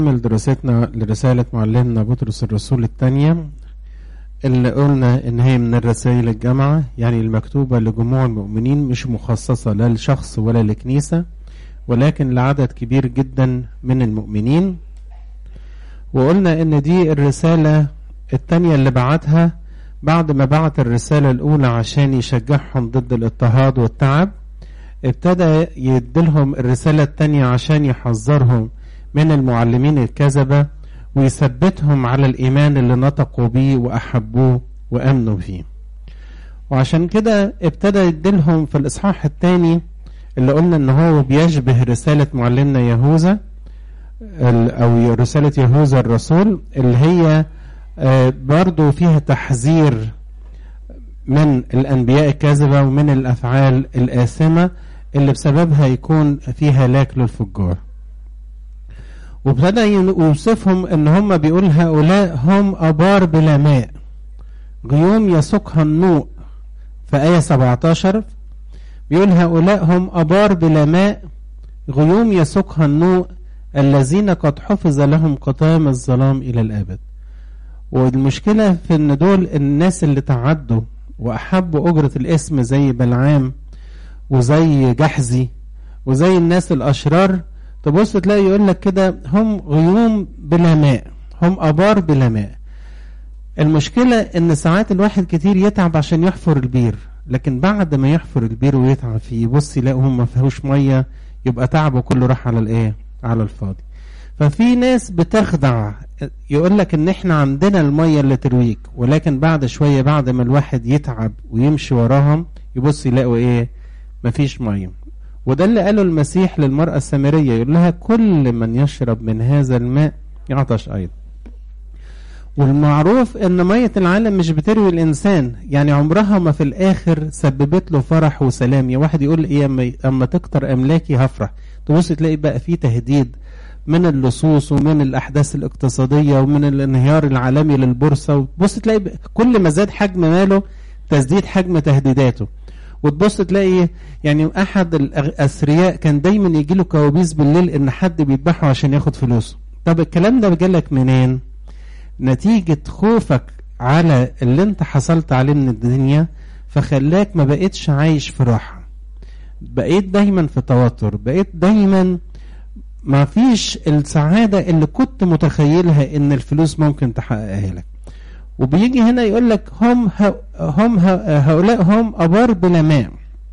نكمل دراستنا لرسالة معلمنا بطرس الرسول الثانية اللي قلنا إن هي من الرسائل الجامعة يعني المكتوبة لجموع المؤمنين مش مخصصة لا لشخص ولا لكنيسة ولكن لعدد كبير جدا من المؤمنين وقلنا إن دي الرسالة الثانية اللي بعتها بعد ما بعت الرسالة الأولى عشان يشجعهم ضد الاضطهاد والتعب ابتدى يديلهم الرسالة الثانية عشان يحذرهم من المعلمين الكذبة ويثبتهم على الإيمان اللي نطقوا بيه وأحبوه وأمنوا فيه وعشان كده ابتدى يديلهم في الإصحاح الثاني اللي قلنا إن هو بيشبه رسالة معلمنا يهوذا أو رسالة يهوذا الرسول اللي هي برضو فيها تحذير من الأنبياء الكاذبة ومن الأفعال الآثمة اللي بسببها يكون في هلاك للفجار وابتدى يوصفهم ان هم بيقول هؤلاء هم ابار بلا ماء غيوم يسقها النوء في آية 17 بيقول هؤلاء هم أبار بلا ماء غيوم يسقها النوء الذين قد حفظ لهم قطام الظلام إلى الأبد والمشكلة في ان دول الناس اللي تعدوا وأحبوا أجرة الاسم زي بلعام وزي جحزي وزي الناس الأشرار تبص تلاقي يقول لك كده هم غيوم بلا ماء هم ابار بلا ماء المشكله ان ساعات الواحد كتير يتعب عشان يحفر البير لكن بعد ما يحفر البير ويتعب فيه يبص يلاقي هم ما فيهوش ميه يبقى تعبه كله راح على الايه على الفاضي ففي ناس بتخدع يقول لك ان احنا عندنا الميه اللي ترويك ولكن بعد شويه بعد ما الواحد يتعب ويمشي وراهم يبص يلاقوا ايه مفيش ميه وده اللي قاله المسيح للمرأة السامرية يقول لها كل من يشرب من هذا الماء يعطش أيضا والمعروف ان مية العالم مش بتروي الانسان يعني عمرها ما في الاخر سببت له فرح وسلام يا واحد يقول ايه اما, أما تكتر املاكي هفرح تبص تلاقي بقى في تهديد من اللصوص ومن الاحداث الاقتصادية ومن الانهيار العالمي للبورصة وتبص تلاقي كل ما زاد حجم ماله تزديد حجم تهديداته وتبص تلاقي يعني احد الاثرياء كان دايما يجي له كوابيس بالليل ان حد بيذبحه عشان ياخد فلوسه طب الكلام ده جالك منين نتيجة خوفك على اللي انت حصلت عليه من الدنيا فخلاك ما بقيتش عايش في راحة بقيت دايما في توتر بقيت دايما ما فيش السعادة اللي كنت متخيلها ان الفلوس ممكن تحققها لك وبيجي هنا يقول لك هم هم هؤلاء هم ابار بلا ماء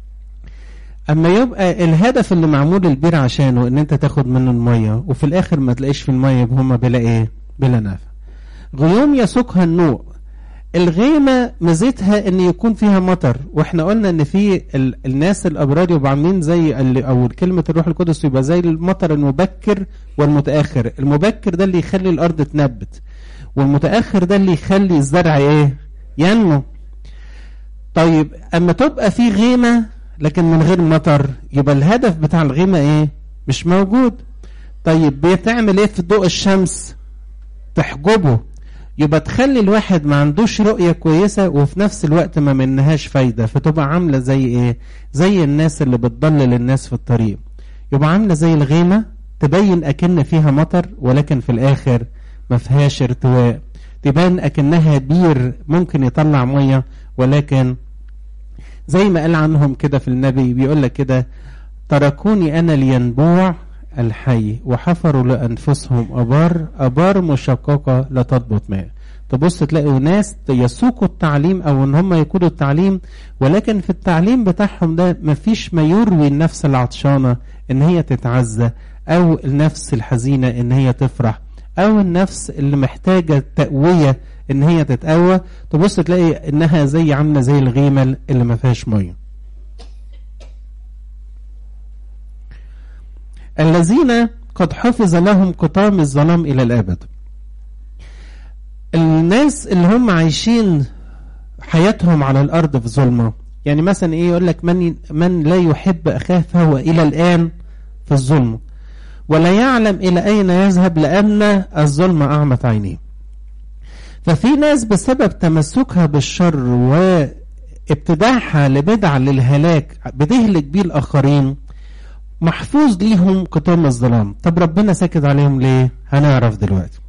اما يبقى الهدف اللي معمول البير عشانه ان انت تاخد منه الميه وفي الاخر ما تلاقيش في الميه هم بلا ايه بلا نافع غيوم يسوقها النوء الغيمة ميزتها ان يكون فيها مطر واحنا قلنا ان في ال... الناس الابرار يبقوا عاملين زي ال... او كلمة الروح القدس يبقى زي المطر المبكر والمتأخر المبكر ده اللي يخلي الارض تنبت والمتأخر ده اللي يخلي الزرع ايه ينمو طيب اما تبقى في غيمة لكن من غير مطر يبقى الهدف بتاع الغيمة ايه مش موجود طيب بتعمل ايه في ضوء الشمس تحجبه يبقى تخلي الواحد ما عندوش رؤية كويسة وفي نفس الوقت ما منهاش فايدة فتبقى عاملة زي ايه زي الناس اللي بتضلل الناس في الطريق يبقى عاملة زي الغيمة تبين اكن فيها مطر ولكن في الاخر ما فيهاش ارتواء تبان اكنها بير ممكن يطلع ميه ولكن زي ما قال عنهم كده في النبي بيقول لك كده تركوني انا لينبوع الحي وحفروا لانفسهم ابار ابار مشققه لا تضبط ماء تبص تلاقوا ناس يسوقوا التعليم او ان هم يقودوا التعليم ولكن في التعليم بتاعهم ده مفيش ما يروي النفس العطشانه ان هي تتعزى او النفس الحزينه ان هي تفرح او النفس اللي محتاجه تقويه ان هي تتقوى تبص تلاقي انها زي عامله زي الغيمه اللي ما فيهاش ميه الذين قد حفظ لهم قطام الظلام الى الابد الناس اللي هم عايشين حياتهم على الارض في ظلمه يعني مثلا ايه يقول لك من من لا يحب اخاه فهو الى الان في الظلم ولا يعلم إلى أين يذهب لأن الظلم أعمت عينيه ففي ناس بسبب تمسكها بالشر وابتداعها لبدع للهلاك بتهلك بيه الآخرين محفوظ ليهم كتام الظلام طب ربنا ساكت عليهم ليه هنعرف دلوقتي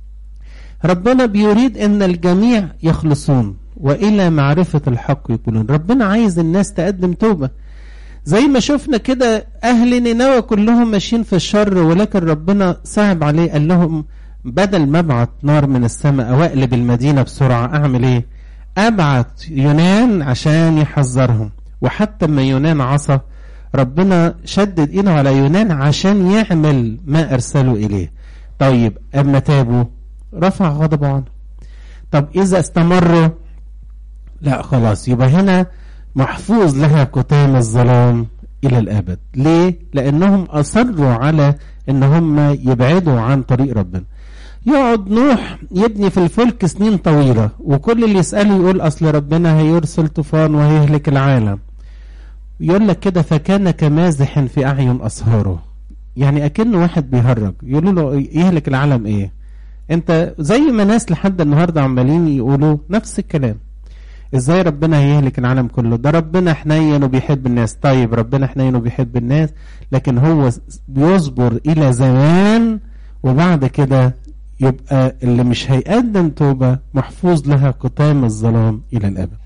ربنا بيريد ان الجميع يخلصون والى معرفة الحق يقولون ربنا عايز الناس تقدم توبة زي ما شفنا كده اهل نينوى كلهم ماشيين في الشر ولكن ربنا صعب عليه قال لهم بدل ما ابعت نار من السماء او اقلب المدينة بسرعة اعمل ايه ابعت يونان عشان يحذرهم وحتى ما يونان عصى ربنا شدد ايده على يونان عشان يعمل ما ارسلوا اليه طيب اما تابوا رفع غضبه عنه طب اذا استمروا لا خلاص يبقى هنا محفوظ لها كتام الظلام الى الابد ليه لانهم اصروا على ان هم يبعدوا عن طريق ربنا يقعد نوح يبني في الفلك سنين طويلة وكل اللي يسأله يقول أصل ربنا هيرسل طوفان وهيهلك العالم يقول لك كده فكان كمازح في أعين أصهاره يعني أكنه واحد بيهرج يقولوا له يهلك العالم إيه أنت زي ما ناس لحد النهاردة عمالين يقولوا نفس الكلام ازاي ربنا هيهلك العالم كله ده ربنا حنين وبيحب الناس طيب ربنا حنين وبيحب الناس لكن هو بيصبر الى زمان وبعد كده يبقى اللي مش هيقدم توبة محفوظ لها كتام الظلام إلى الأبد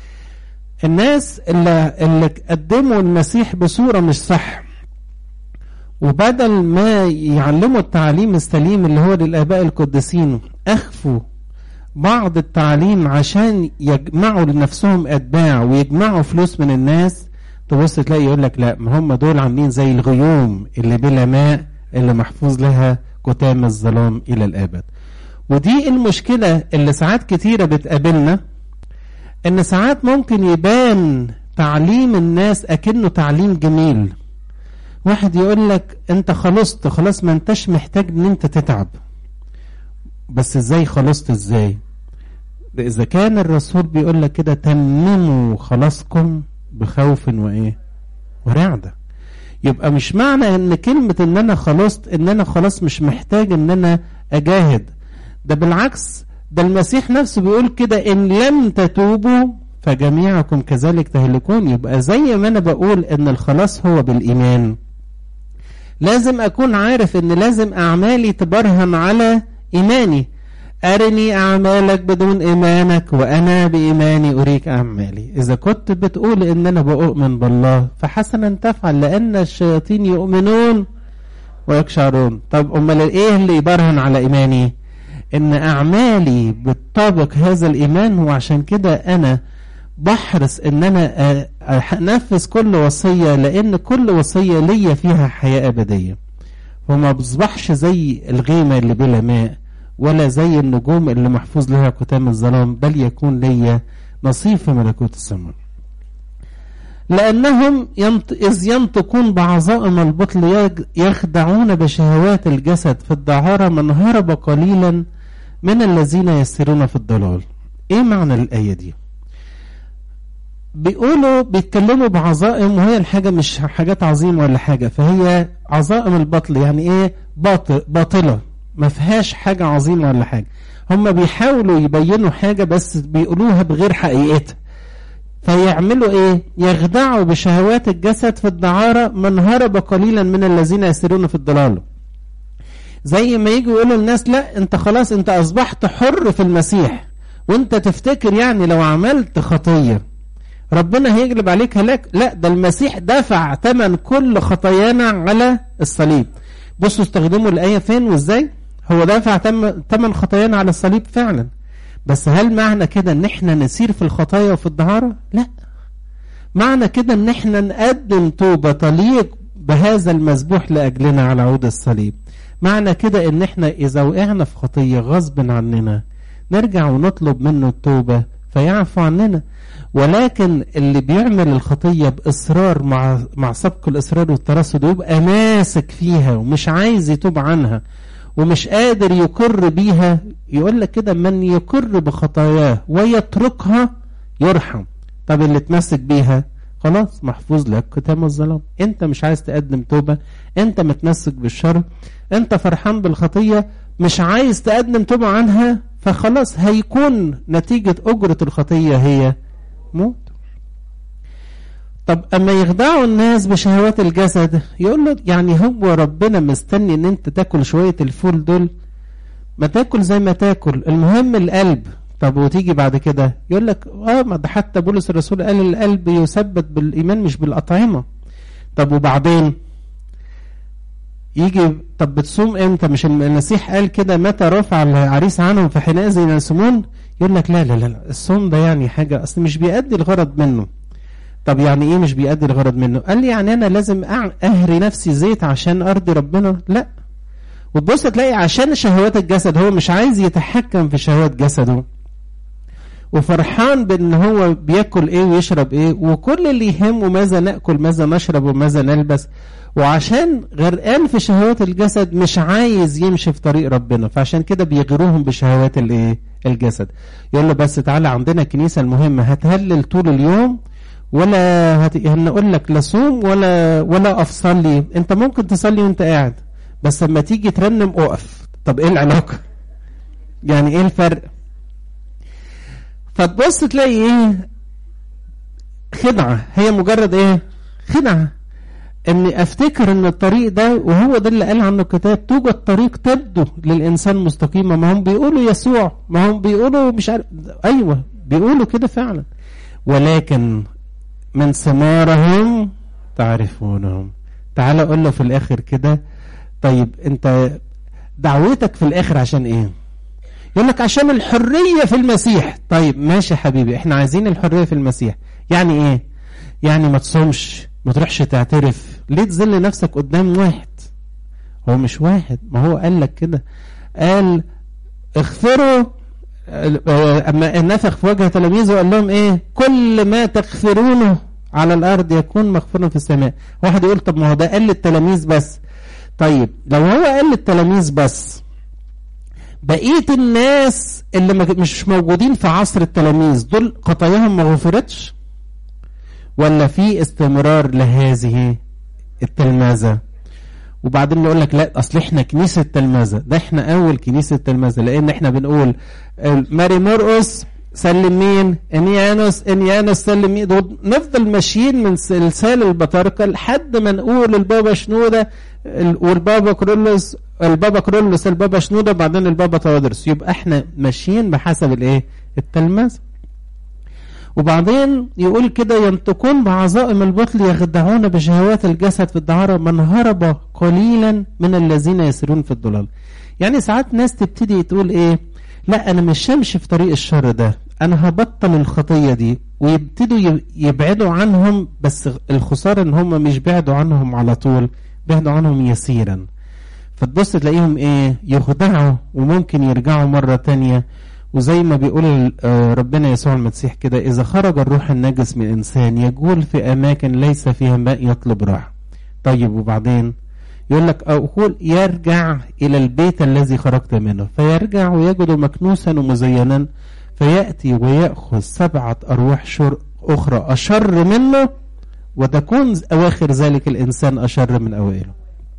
الناس اللي, اللي قدموا المسيح بصورة مش صح وبدل ما يعلموا التعليم السليم اللي هو للآباء القديسين أخفوا بعض التعليم عشان يجمعوا لنفسهم أتباع ويجمعوا فلوس من الناس تبص تلاقي يقول لك لا ما هم دول عاملين زي الغيوم اللي بلا ماء اللي محفوظ لها كتام الظلام إلى الأبد ودي المشكلة اللي ساعات كتيرة بتقابلنا إن ساعات ممكن يبان تعليم الناس أكنه تعليم جميل واحد يقول لك أنت خلصت خلاص ما أنتش محتاج إن أنت تتعب بس إزاي خلصت إزاي إذا كان الرسول بيقول لك كده تمموا خلاصكم بخوف وإيه ورعده يبقى مش معنى ان كلمة ان انا خلصت ان انا خلاص مش محتاج ان انا اجاهد ده بالعكس ده المسيح نفسه بيقول كده ان لم تتوبوا فجميعكم كذلك تهلكون يبقى زي ما انا بقول ان الخلاص هو بالايمان لازم اكون عارف ان لازم اعمالي تبرهن على ايماني أرني أعمالك بدون إيمانك وأنا بإيماني أريك أعمالي إذا كنت بتقول إن أنا بؤمن بالله فحسنا تفعل لأن الشياطين يؤمنون ويكشعرون طب أمال إيه اللي يبرهن على إيماني إن أعمالي بتطابق هذا الإيمان وعشان كده أنا بحرص إن أنا أنفذ كل وصية لأن كل وصية ليا فيها حياة أبدية وما بصبحش زي الغيمة اللي بلا ماء ولا زي النجوم اللي محفوظ لها كتام الظلام بل يكون لي نصيب في ملكوت السماء لأنهم ينط... إذ ينطقون بعظائم البطل يخدعون بشهوات الجسد في الدعارة من هرب قليلا من الذين يسيرون في الضلال إيه معنى الآية دي بيقولوا بيتكلموا بعظائم وهي الحاجة مش حاجات عظيمة ولا حاجة فهي عظائم البطل يعني إيه باطل باطلة ما فيهاش حاجة عظيمة ولا حاجة هم بيحاولوا يبينوا حاجة بس بيقولوها بغير حقيقتها فيعملوا ايه يخدعوا بشهوات الجسد في الدعارة من هرب قليلا من الذين يسيرون في الضلال زي ما يجوا يقولوا الناس لا انت خلاص انت اصبحت حر في المسيح وانت تفتكر يعني لو عملت خطية ربنا هيجلب عليك هلاك لا ده المسيح دفع ثمن كل خطايانا على الصليب بصوا استخدموا الآية فين وازاي هو دافع ثمن خطايانا على الصليب فعلا بس هل معنى كده ان احنا نسير في الخطايا وفي الدهارة لا معنى كده ان احنا نقدم توبة تليق بهذا المذبوح لأجلنا على عود الصليب معنى كده ان احنا اذا وقعنا في خطية غصب عننا نرجع ونطلب منه التوبة فيعفو عننا ولكن اللي بيعمل الخطية بإصرار مع مع سبق الإصرار والترصد ويبقى ماسك فيها ومش عايز يتوب عنها ومش قادر يقر بيها يقول لك كده من يقر بخطاياه ويتركها يرحم طب اللي اتمسك بيها خلاص محفوظ لك كتاب الظلام انت مش عايز تقدم توبة انت متمسك بالشر انت فرحان بالخطية مش عايز تقدم توبة عنها فخلاص هيكون نتيجة أجرة الخطية هي موت طب اما يخدعوا الناس بشهوات الجسد يقول له يعني هو ربنا مستني ان انت تاكل شويه الفول دول ما تاكل زي ما تاكل المهم القلب طب وتيجي بعد كده يقول لك اه ما ده حتى بولس الرسول قال القلب يثبت بالايمان مش بالاطعمه طب وبعدين يجي طب بتصوم امتى مش المسيح قال كده متى رفع العريس عنهم فحينئذ يصومون يقول لك لا لا لا الصوم ده يعني حاجه اصل مش بيأدي الغرض منه طب يعني ايه مش بيأدي الغرض منه قال لي يعني انا لازم اهري نفسي زيت عشان ارضي ربنا لا وتبص تلاقي عشان شهوات الجسد هو مش عايز يتحكم في شهوات جسده وفرحان بان هو بياكل ايه ويشرب ايه وكل اللي يهمه ماذا ناكل ماذا نشرب وماذا نلبس وعشان غرقان في شهوات الجسد مش عايز يمشي في طريق ربنا فعشان كده بيغروهم بشهوات الايه الجسد يقول له بس تعالى عندنا كنيسه المهمه هتهلل طول اليوم ولا هت... هنقول لك لا صوم ولا ولا افصلي انت ممكن تصلي وانت قاعد بس لما تيجي ترنم اقف طب ايه العلاقه يعني ايه الفرق فتبص تلاقي ايه خدعه هي مجرد ايه خدعه اني افتكر ان الطريق ده وهو ده اللي قال عنه الكتاب توجد طريق تبدو للانسان مستقيمه ما هم بيقولوا يسوع ما هم بيقولوا مش عارف ايوه بيقولوا كده فعلا ولكن من ثمارهم تعرفونهم تعال اقول له في الاخر كده طيب انت دعوتك في الاخر عشان ايه يقول لك عشان الحريه في المسيح طيب ماشي حبيبي احنا عايزين الحريه في المسيح يعني ايه يعني ما تصومش ما تروحش تعترف ليه تذل نفسك قدام واحد هو مش واحد ما هو قال لك كده قال اغفروا اما نفخ في وجه تلاميذه وقال لهم ايه كل ما تغفرونه على الارض يكون مغفورا في السماء واحد يقول طب ما هو ده قال للتلاميذ بس طيب لو هو قال للتلاميذ بس بقيه الناس اللي مش موجودين في عصر التلاميذ دول خطاياهم ما غفرتش ولا في استمرار لهذه التلمذه وبعدين نقول لك لا اصل احنا كنيسه تلمذه ده احنا اول كنيسه تلمذه لان احنا بنقول ماري مرقس سلم مين انيانوس انيانوس سلم مين نفضل ماشيين من سلسال البطاركه لحد ما نقول البابا شنوده والبابا كرولوس البابا كرولوس البابا شنوده وبعدين البابا تودرس يبقى احنا ماشيين بحسب الايه التلمذه وبعدين يقول كده ينطقون بعظائم البطل يخدعون بشهوات الجسد في الدعارة من هرب قليلا من الذين يسيرون في الضلال يعني ساعات ناس تبتدي تقول ايه لا انا مش همشي في طريق الشر ده انا هبطل الخطية دي ويبتدوا يبعدوا عنهم بس الخسارة ان هم مش بعدوا عنهم على طول بعدوا عنهم يسيرا فتبص تلاقيهم ايه يخدعوا وممكن يرجعوا مرة تانية وزي ما بيقول ربنا يسوع المسيح كده إذا خرج الروح النجس من إنسان يجول في أماكن ليس فيها ماء يطلب راحة طيب وبعدين يقول لك أقول يرجع إلى البيت الذي خرجت منه فيرجع ويجد مكنوسا ومزينا فيأتي ويأخذ سبعة أرواح شر أخرى أشر منه وتكون أواخر ذلك الإنسان أشر من أوائله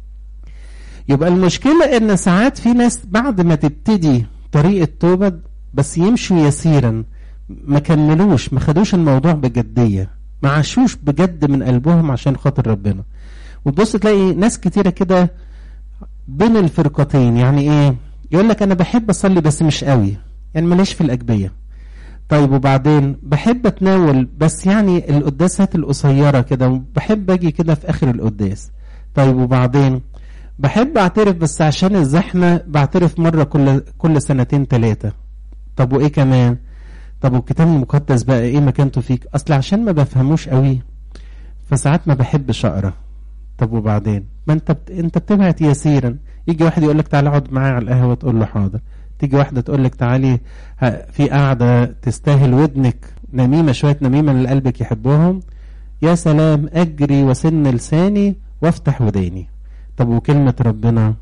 يبقى المشكلة إن ساعات في ناس بعد ما تبتدي طريق التوبة بس يمشوا يسيرا ما كملوش ما خدوش الموضوع بجدية ما عاشوش بجد من قلبهم عشان خاطر ربنا وتبص تلاقي ناس كتيرة كده بين الفرقتين يعني ايه يقول لك انا بحب اصلي بس مش قوي يعني ماليش في الاجبية طيب وبعدين بحب اتناول بس يعني القداسات القصيرة كده بحب اجي كده في اخر القداس طيب وبعدين بحب اعترف بس عشان الزحمة بعترف مرة كل كل سنتين ثلاثة طب وايه كمان طب والكتاب المقدس بقى ايه مكانته فيك اصل عشان ما بفهموش قوي فساعات ما بحبش اقرا طب وبعدين ما انت بت... انت بتبعت يسيرا يجي واحد يقول لك تعالى اقعد معايا على القهوه تقول له حاضر تيجي واحده تقول لك تعالي في قاعده تستاهل ودنك نميمه شويه نميمه اللي قلبك يحبهم يا سلام اجري وسن لساني وافتح وداني طب وكلمه ربنا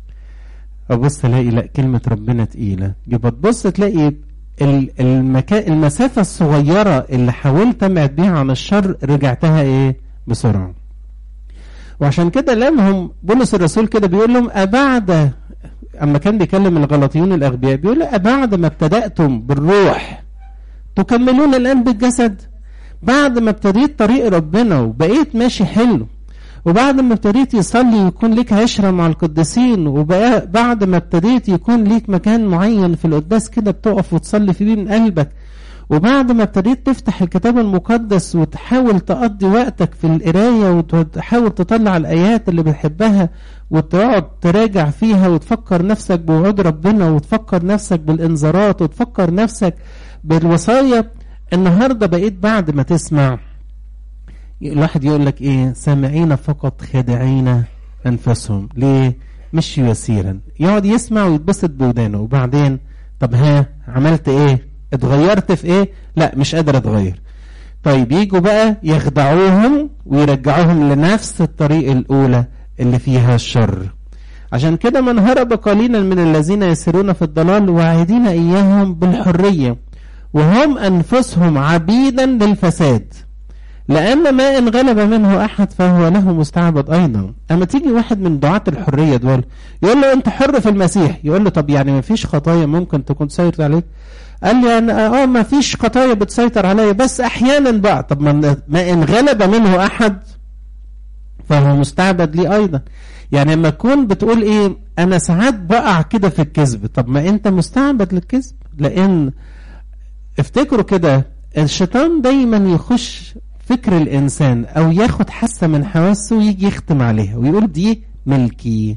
ابص الاقي لا كلمه ربنا تقيله يبقى تبص تلاقي المكا... المسافه الصغيره اللي حاولت ابعد بيها عن الشر رجعتها ايه بسرعه وعشان كده لمهم بولس الرسول كده بيقول لهم أبعد أما كان بيكلم الغلطيون الأغبياء بيقول أبعد ما ابتدأتم بالروح تكملون الآن بالجسد بعد ما ابتديت طريق ربنا وبقيت ماشي حلو وبعد ما ابتديت يصلي ويكون ليك عشرة مع القديسين وبعد ما ابتديت يكون ليك مكان معين في القداس كده بتقف وتصلي فيه من قلبك وبعد ما ابتديت تفتح الكتاب المقدس وتحاول تقضي وقتك في القراية وتحاول تطلع الآيات اللي بتحبها وتقعد تراجع فيها وتفكر نفسك بوعود ربنا وتفكر نفسك بالإنذارات وتفكر نفسك بالوصايا النهارده بقيت بعد ما تسمع الواحد يقول لك ايه سامعين فقط خادعين انفسهم ليه مش يسيرا يقعد يسمع ويتبسط بودانه وبعدين طب ها عملت ايه اتغيرت في ايه لا مش قادر اتغير طيب يجوا بقى يخدعوهم ويرجعوهم لنفس الطريق الاولى اللي فيها الشر عشان كده من هرب قليلا من الذين يسيرون في الضلال واعدين اياهم بالحريه وهم انفسهم عبيدا للفساد لأن ما إن غلب منه أحد فهو له مستعبد أيضا أما تيجي واحد من دعاة الحرية دول يقول له أنت حر في المسيح يقول له طب يعني ما فيش خطايا ممكن تكون تسيطر عليك قال لي أنا آه ما فيش خطايا بتسيطر عليا بس أحيانا بقى طب ما إن غلب منه أحد فهو مستعبد لي أيضا يعني لما تكون بتقول إيه أنا ساعات بقع كده في الكذب طب ما أنت مستعبد للكذب لأن افتكروا كده الشيطان دايما يخش فكر الإنسان أو ياخد حاسة من حواسه ويجي يختم عليها ويقول دي ملكي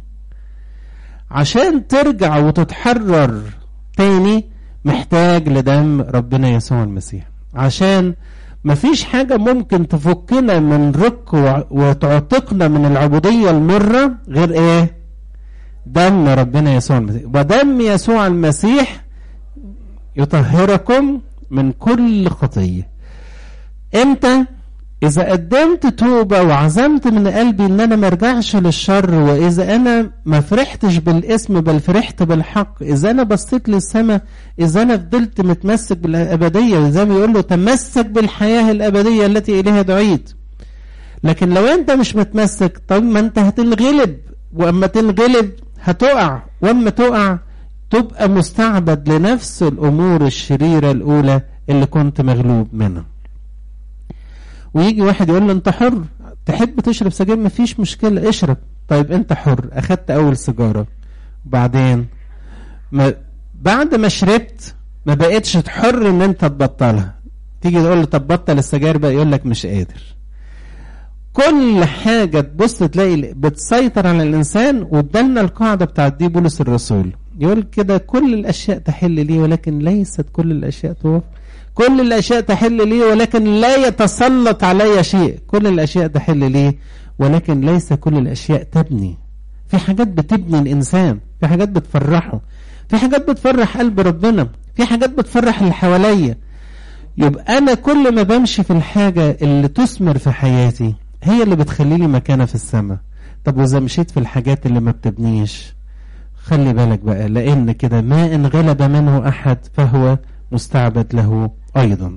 عشان ترجع وتتحرر تاني محتاج لدم ربنا يسوع المسيح عشان مفيش حاجة ممكن تفكنا من رك وتعتقنا من العبودية المرة غير ايه دم ربنا يسوع المسيح ودم يسوع المسيح يطهركم من كل خطية امتى إذا قدمت توبة وعزمت من قلبي إن أنا مرجعش للشر وإذا أنا ما فرحتش بالاسم بل فرحت بالحق إذا أنا بصيت للسماء إذا أنا فضلت متمسك بالأبدية زي ما يقول له تمسك بالحياة الأبدية التي إليها دعيت لكن لو أنت مش متمسك طب ما أنت هتنغلب وأما تنغلب هتقع وأما تقع تبقى مستعبد لنفس الأمور الشريرة الأولى اللي كنت مغلوب منها ويجي واحد يقول له انت حر تحب تشرب سجاير مفيش مشكلة اشرب طيب انت حر اخدت اول سيجارة وبعدين ما بعد ما شربت ما بقتش حر ان انت تبطلها تيجي تقول له طب بطل السجاير بقى يقول لك مش قادر كل حاجة تبص تلاقي بتسيطر على الإنسان وادالنا القاعدة بتاعت دي بولس الرسول يقول كده كل الأشياء تحل لي ولكن ليست كل الأشياء توفى كل الأشياء تحل لي ولكن لا يتسلط علي شيء كل الأشياء تحل لي ولكن ليس كل الأشياء تبني في حاجات بتبني الإنسان في حاجات بتفرحه في حاجات بتفرح قلب ربنا في حاجات بتفرح اللي حواليا يبقى أنا كل ما بمشي في الحاجة اللي تثمر في حياتي هي اللي بتخلي لي مكانة في السماء طب وإذا مشيت في الحاجات اللي ما بتبنيش خلي بالك بقى لأن كده ما إن غلب منه أحد فهو مستعبد له أيضا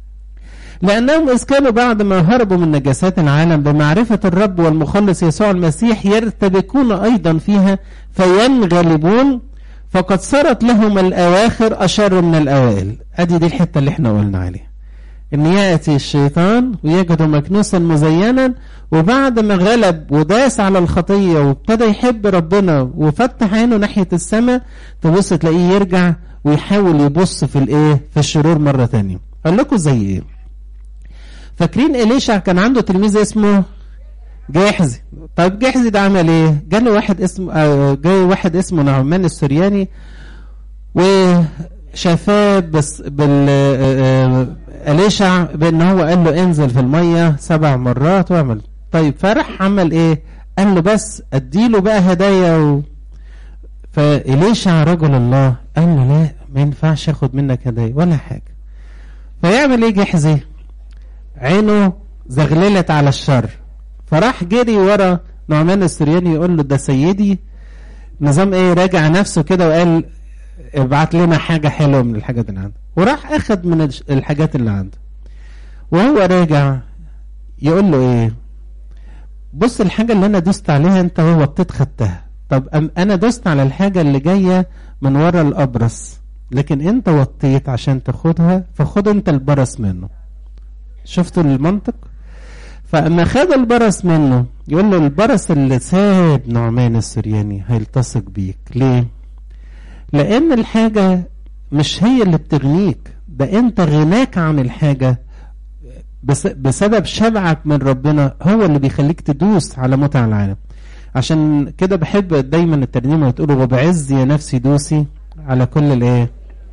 لأنهم إذ كانوا بعد ما هربوا من نجاسات العالم بمعرفة الرب والمخلص يسوع المسيح يرتبكون أيضا فيها فينغلبون فقد صارت لهم الأواخر أشر من الأوائل أدي دي الحتة اللي احنا قلنا عليها إن يأتي الشيطان ويجد مكنوسا مزينا وبعد ما غلب وداس على الخطية وابتدى يحب ربنا وفتح عينه ناحية السماء تبص تلاقيه يرجع ويحاول يبص في الايه في الشرور مرة تانية قال لكم زي ايه فاكرين إليشع كان عنده تلميذ اسمه جاحزي طيب جاحزي ده عمل ايه جاله واحد اسمه آه جاي واحد اسمه نعمان السرياني وشافاه بس بال آه إليشع بان هو قال له انزل في الميه سبع مرات واعمل طيب فراح عمل ايه قال له بس اديله بقى هدايا و... فإليشع رجل الله قال له لا ما ينفعش اخد منك هدايا ولا حاجة فيعمل ايه جحزي عينه زغللت على الشر فراح جري ورا نعمان السرياني يقول له ده سيدي نظام ايه راجع نفسه كده وقال ابعت لنا حاجة حلوة من الحاجات اللي عنده وراح اخد من الحاجات اللي عنده وهو راجع يقول له ايه بص الحاجة اللي انا دوست عليها انت وطيت خدتها طب أم انا دوست على الحاجة اللي جاية من ورا الابرص لكن انت وطيت عشان تاخدها فخد انت البرص منه شفتوا المنطق فاما خد البرص منه يقول له البرص اللي ساب نعمان السرياني هيلتصق بيك ليه لان الحاجه مش هي اللي بتغنيك ده انت غناك عن الحاجه بس بسبب شبعك من ربنا هو اللي بيخليك تدوس على متع العالم عشان كده بحب دايما الترنيمه تقول وبعز يا نفسي دوسي على كل الايه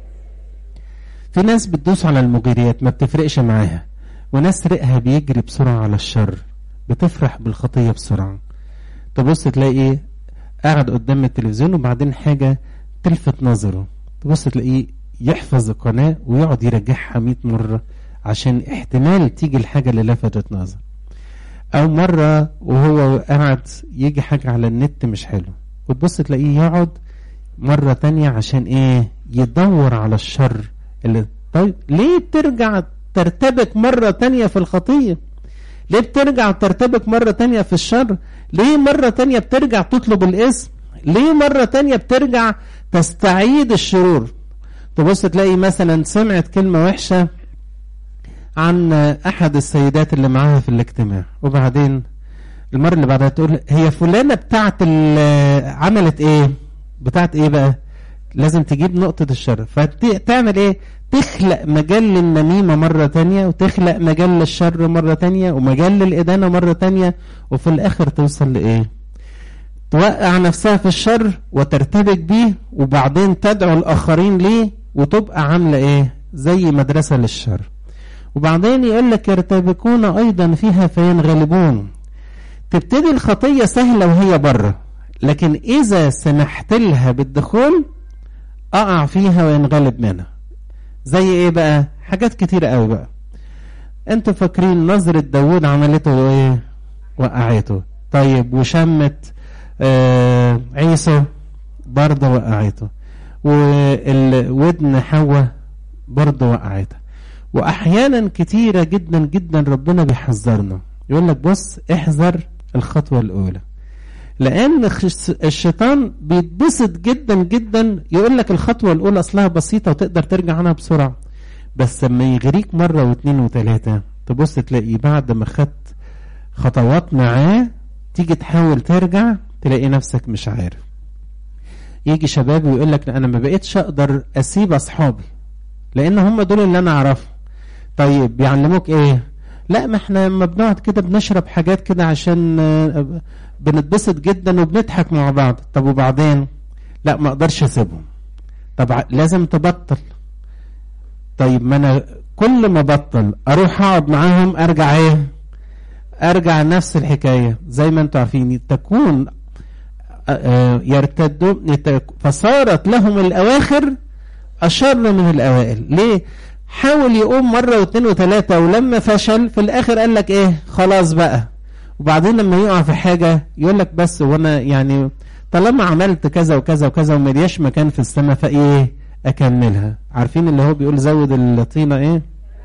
في ناس بتدوس على المغريات ما بتفرقش معاها وناس رقها بيجري بسرعه على الشر بتفرح بالخطيه بسرعه تبص تلاقي قاعد قدام التلفزيون وبعدين حاجه تلفت نظره تبص تلاقيه يحفظ القناه ويقعد يرجعها 100 مره عشان احتمال تيجي الحاجه اللي لفتت نظر او مره وهو قاعد يجي حاجه على النت مش حلو وتبص تلاقيه يقعد مره تانية عشان ايه يدور على الشر اللي طيب ليه بترجع ترتبك مره تانية في الخطيه ليه بترجع ترتبك مرة تانية في الشر ليه مرة تانية بترجع تطلب الاسم ليه مرة تانية بترجع تستعيد الشرور تبص تلاقي مثلا سمعت كلمة وحشة عن أحد السيدات اللي معاها في الاجتماع وبعدين المرة اللي بعدها تقول هي فلانة بتاعت عملت ايه بتاعت ايه بقى لازم تجيب نقطة الشر فتعمل ايه تخلق مجال للنميمة مرة تانية وتخلق مجال للشر مرة تانية ومجال للإدانة مرة تانية وفي الآخر توصل لإيه توقع نفسها في الشر وترتبك بيه وبعدين تدعو الآخرين ليه وتبقى عاملة إيه زي مدرسة للشر وبعدين يقول لك يرتبكون أيضا فيها فينغلبون تبتدي الخطية سهلة وهي بره لكن إذا سمحت لها بالدخول أقع فيها وينغلب منها زي ايه بقى حاجات كتيرة قوي بقى انتوا فاكرين نظرة داوود عملته ايه وقعته طيب وشمت آه عيسى برضه وقعته والودن حواء برضه وقعتها واحيانا كتيرة جدا جدا ربنا بيحذرنا يقول لك بص احذر الخطوة الاولى لان الشيطان بيتبسط جدا جدا يقول لك الخطوه الاولى اصلها بسيطه وتقدر ترجع عنها بسرعه بس لما يغريك مره واثنين وثلاثه تبص تلاقي بعد ما خدت خطوات معاه تيجي تحاول ترجع تلاقي نفسك مش عارف يجي شباب ويقول لك انا ما بقيتش اقدر اسيب اصحابي لان هم دول اللي انا اعرفهم طيب بيعلموك ايه لا ما احنا لما بنقعد كده بنشرب حاجات كده عشان بنتبسط جدا وبنضحك مع بعض طب وبعدين لا ما اقدرش اسيبهم طب لازم تبطل طيب ما انا كل ما بطل اروح اقعد معاهم ارجع ايه ارجع نفس الحكايه زي ما انتم عارفين تكون يرتدوا فصارت لهم الاواخر اشر من الاوائل ليه حاول يقوم مرة واثنين وثلاثة ولما فشل في الآخر قال لك إيه خلاص بقى وبعدين لما يقع في حاجة يقول لك بس وأنا يعني طالما عملت كذا وكذا وكذا وملياش مكان في السماء فإيه أكملها عارفين اللي هو بيقول زود الطينة إيه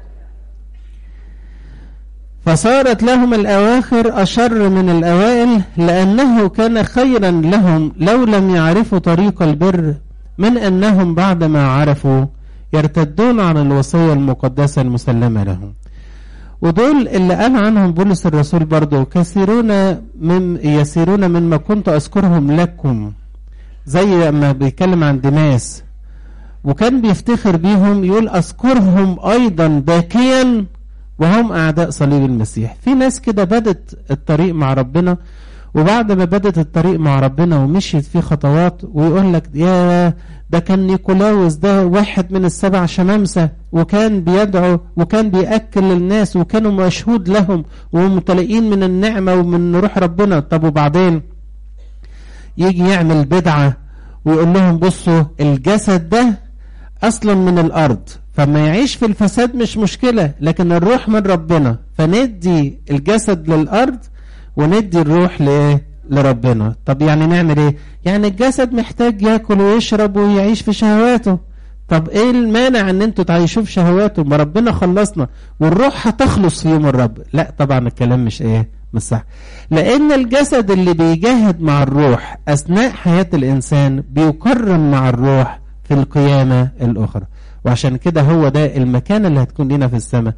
فصارت لهم الأواخر أشر من الأوائل لأنه كان خيرا لهم لو لم يعرفوا طريق البر من أنهم بعدما عرفوا يرتدون عن الوصية المقدسة المسلمة لهم ودول اللي قال عنهم بولس الرسول برضو كثيرون من يسيرون مما كنت أذكرهم لكم زي ما بيتكلم عن دماس وكان بيفتخر بيهم يقول أذكرهم أيضا باكيا وهم أعداء صليب المسيح في ناس كده بدت الطريق مع ربنا وبعد ما بدت الطريق مع ربنا ومشيت فيه خطوات ويقول لك يا ده كان نيكولاوس ده واحد من السبع شمامسة وكان بيدعو وكان بيأكل للناس وكانوا مشهود لهم وممتلئين من النعمة ومن روح ربنا طب وبعدين يجي يعمل بدعة ويقول لهم بصوا الجسد ده أصلا من الأرض فما يعيش في الفساد مش مشكلة لكن الروح من ربنا فندي الجسد للأرض وندي الروح لإيه لربنا طب يعني نعمل ايه يعني الجسد محتاج ياكل ويشرب ويعيش في شهواته طب ايه المانع ان انتوا تعيشوا في شهواته ما ربنا خلصنا والروح هتخلص في يوم الرب لا طبعا الكلام مش ايه مش صح لان الجسد اللي بيجاهد مع الروح اثناء حياة الانسان بيكرم مع الروح في القيامة الاخرى وعشان كده هو ده المكان اللي هتكون لنا في السماء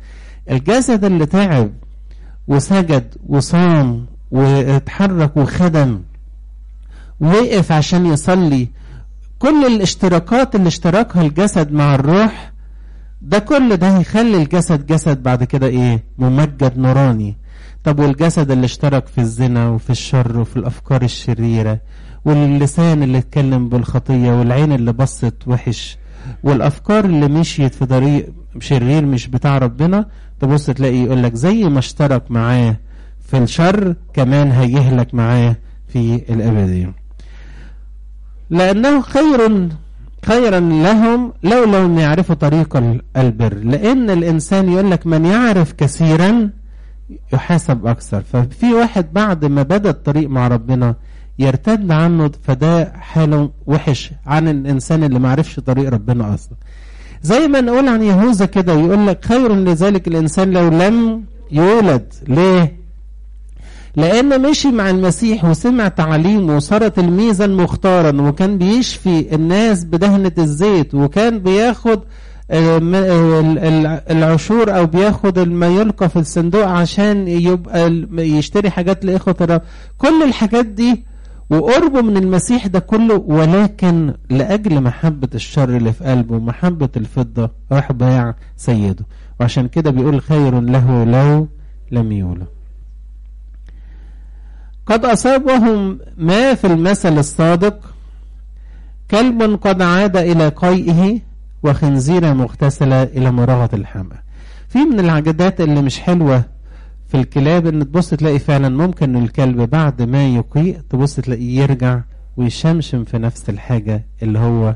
الجسد اللي تعب وسجد وصام واتحرك وخدم وقف عشان يصلي كل الاشتراكات اللي اشتركها الجسد مع الروح ده كل ده هيخلي الجسد جسد بعد كده ايه ممجد نوراني طب والجسد اللي اشترك في الزنا وفي الشر وفي الافكار الشريره واللسان اللي اتكلم بالخطيه والعين اللي بصت وحش والافكار اللي مشيت في طريق شرير مش بتاع ربنا تبص تلاقي يقول لك زي ما اشترك معاه في الشر كمان هيهلك معاه في الابديه لانه خير خيرا لهم لو لم يعرفوا طريق البر لان الانسان يقول لك من يعرف كثيرا يحاسب اكثر ففي واحد بعد ما بدا الطريق مع ربنا يرتد عنه فده حاله وحش عن الانسان اللي ما عرفش طريق ربنا اصلا زي ما نقول عن يهوذا كده يقول لك خير لذلك الانسان لو لم يولد ليه لان مشي مع المسيح وسمع تعليمه وصار تلميذا مختارا وكان بيشفي الناس بدهنة الزيت وكان بياخد العشور او بياخد ما يلقى في الصندوق عشان يبقى يشتري حاجات لاخوة الرب كل الحاجات دي وقربه من المسيح ده كله ولكن لاجل محبة الشر اللي في قلبه محبة الفضة راح بايع سيده وعشان كده بيقول خير له لو لم يولد قد أصابهم ما في المثل الصادق كلب قد عاد إلى قيئه وخنزيرة مغتسلة إلى مراغة الحمى في من العجدات اللي مش حلوة في الكلاب ان تبص تلاقي فعلا ممكن الكلب بعد ما يقيء تبص تلاقيه يرجع ويشمشم في نفس الحاجة اللي هو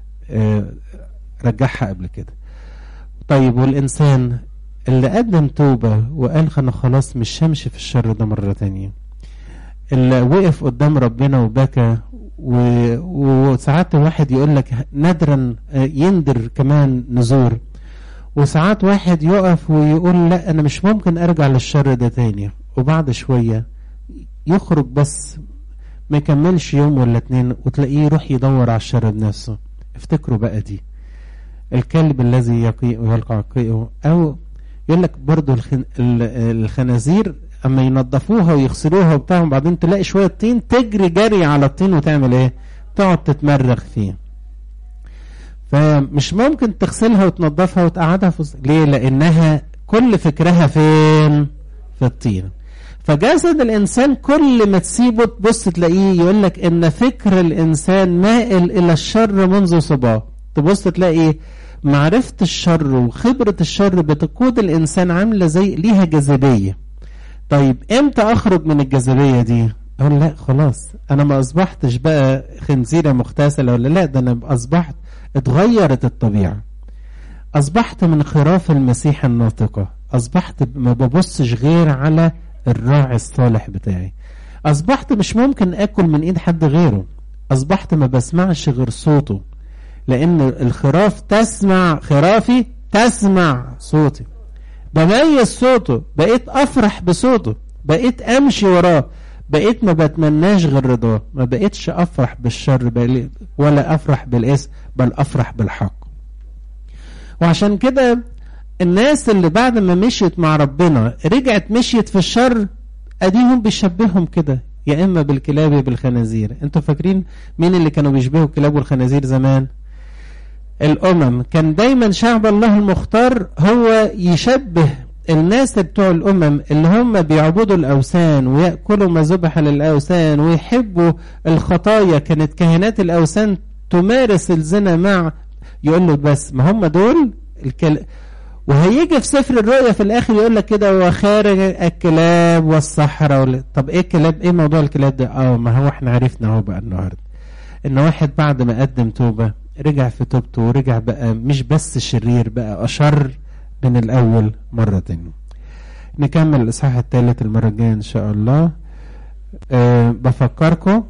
رجعها قبل كده طيب والإنسان اللي قدم توبة وقال أنا خلاص مش شمشي في الشر ده مرة تانية اللي وقف قدام ربنا وبكى و... وساعات واحد يقول لك نادرا يندر كمان نزور وساعات واحد يقف ويقول لا انا مش ممكن ارجع للشر ده تاني وبعد شوية يخرج بس ما يكملش يوم ولا اتنين وتلاقيه يروح يدور على الشر بنفسه افتكروا بقى دي الكلب الذي يقيء ويلقى قيئه او يقول لك برضو الخن... الخنازير اما ينظفوها ويغسلوها وبتاع وبعدين تلاقي شويه طين تجري جري على الطين وتعمل ايه تقعد تتمرغ فيه فمش ممكن تغسلها وتنظفها وتقعدها في ليه لانها كل فكرها فين في الطين فجسد الانسان كل ما تسيبه تبص تلاقيه يقول لك ان فكر الانسان مائل الى الشر منذ صباه تبص تلاقي معرفه الشر وخبره الشر بتقود الانسان عامله زي ليها جاذبيه طيب امتى اخرج من الجاذبيه دي اقول لا خلاص انا ما اصبحتش بقى خنزيره مغتسله ولا لا ده انا اصبحت اتغيرت الطبيعه اصبحت من خراف المسيح الناطقه اصبحت ما ببصش غير على الراعي الصالح بتاعي اصبحت مش ممكن اكل من ايد حد غيره اصبحت ما بسمعش غير صوته لان الخراف تسمع خرافي تسمع صوتي بميز صوته بقيت افرح بصوته بقيت امشي وراه بقيت ما بتمناش غير رضاه ما بقيتش افرح بالشر ولا افرح بالاسم بل افرح بالحق وعشان كده الناس اللي بعد ما مشيت مع ربنا رجعت مشيت في الشر اديهم بيشبههم كده يا اما بالكلاب يا بالخنازير انتوا فاكرين مين اللي كانوا بيشبهوا الكلاب والخنازير زمان الأمم كان دايما شعب الله المختار هو يشبه الناس بتوع الأمم اللي هم بيعبدوا الأوثان ويأكلوا ما ذبح للأوثان ويحبوا الخطايا كانت كهنات الأوثان تمارس الزنا مع يقول له بس ما هم دول الكل... وهيجي في سفر الرؤيا في الآخر يقول لك كده وخارج الكلاب والصحراء وال... طب إيه الكلاب إيه موضوع الكلاب ده؟ أه ما هو إحنا عرفنا أهو بقى النهارده إن واحد بعد ما قدم توبة رجع في توبته ورجع بقى مش بس شرير بقى أشر من الأول مرة تانية نكمل الإصحاح الثالث المرة الجاية إن شاء الله أه بفكركم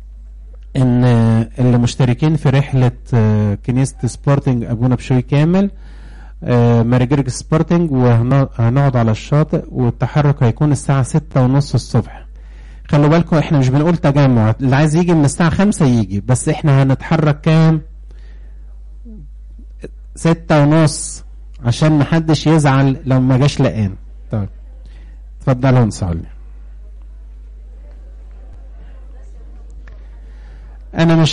إن اللي مشتركين في رحلة أه كنيسة سبورتنج أبونا بشوي كامل أه مارجرج سبورتنج وهنقعد على الشاطئ والتحرك هيكون الساعة ستة ونص الصبح خلوا بالكم احنا مش بنقول تجمع اللي عايز يجي من الساعة خمسة يجي بس احنا هنتحرك كام ستة ونص عشان محدش يزعل لو ما جاش لقان طيب اتفضلوا نصلي انا مش